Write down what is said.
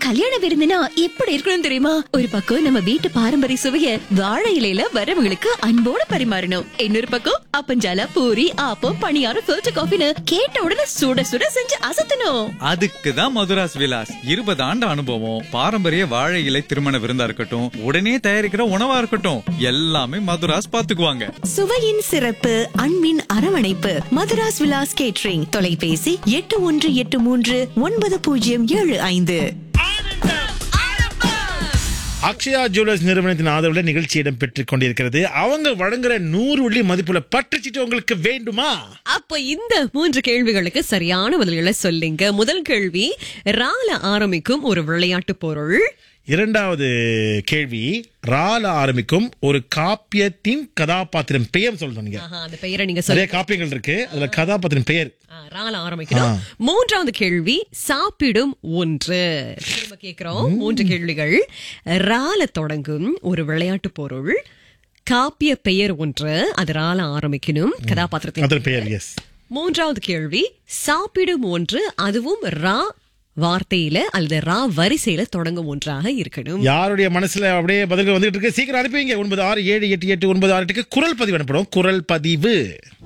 கல்யாண விருந்துனா எப்படி இருக்கணும் தெரியுமா ஒரு பக்கம் நம்ம வீட்டு பாரம்பரிய சுவைய வாழை இலையில வரவங்களுக்கு அன்போட பரிமாறணும் இன்னொரு பக்கம் அப்பஞ்சால பூரி ஆப்பம் பணியாரம் ஃபில்டர் காஃபின்னு கேட்ட உடனே சுட சுட செஞ்சு அசத்தணும் அதுக்கு தான் மதுராஸ் விலாஸ் இருபது ஆண்டு அனுபவம் பாரம்பரிய வாழை இலை திருமண விருந்தா இருக்கட்டும் உடனே தயாரிக்கிற உணவா இருக்கட்டும் எல்லாமே மதுராஸ் பாத்துக்குவாங்க சுவையின் சிறப்பு அன்பின் அரவணைப்பு மதுராஸ் விலாஸ் கேட்ரிங் தொலைபேசி எட்டு ஒன்று எட்டு மூன்று ஒன்பது பூஜ்ஜியம் ஏழு ஐந்து அக்ஷயா ஜுவல்லர்ஸ் நிறுவனத்தின் ஆதரவுல நிகழ்ச்சி இடம்பெற்றுக் கொண்டிருக்கிறது அவங்க வழங்குற நூறு வெள்ளி மதிப்புல பற்றுச்சீட்டு உங்களுக்கு வேண்டுமா அப்ப இந்த மூன்று கேள்விகளுக்கு சரியான பதில்களை சொல்லுங்க முதல் கேள்வி ரால ஆரம்பிக்கும் ஒரு விளையாட்டு பொருள் இரண்டாவது கேள்வி ரால ஆரம்பிக்கும் ஒரு காப்பியத்தின் கதாபாத்திரம் பெயர் சொல்லணும் நீங்க ஆஹா, அந்த பெயரை நீங்க நிறைய சொல்லுங்க காப்பியங்கள் இருக்கு அதுல கதாபாத்திரம் பெயர் ஆ, ரால ஆரம்பிக்கணும் மூன்றாவது கேள்வி சாப்பிடும் ஒன்று திரும்ப கேக்குறோம் மூன்று கேள்விகள் ரால தொடங்கும் ஒரு விளையாட்டு பொருள் காப்பிய பெயர் ஒன்று அது ரால ஆரம்பிக்கணும் கதாபாத்திரத்தின் அதன் பெயர் எஸ் மூன்றாவது கேள்வி சாப்பிடும் ஒன்று அதுவும் ரா வார்த்தையில அல்லது ரா வரிசையில தொடங்கும் ஒன்றாக இருக்கணும் யாருடைய மனசுல அப்படியே பதில்கள் வந்துட்டு இருக்கு சீக்கிரம் அனுப்பிங்க ஒன்பது ஆறு ஏழு எட்டு எட்டு ஒன்பது ஆறு எட்டுக்கு குரல் பதிவு அனுப்பணும் குரல் பதிவு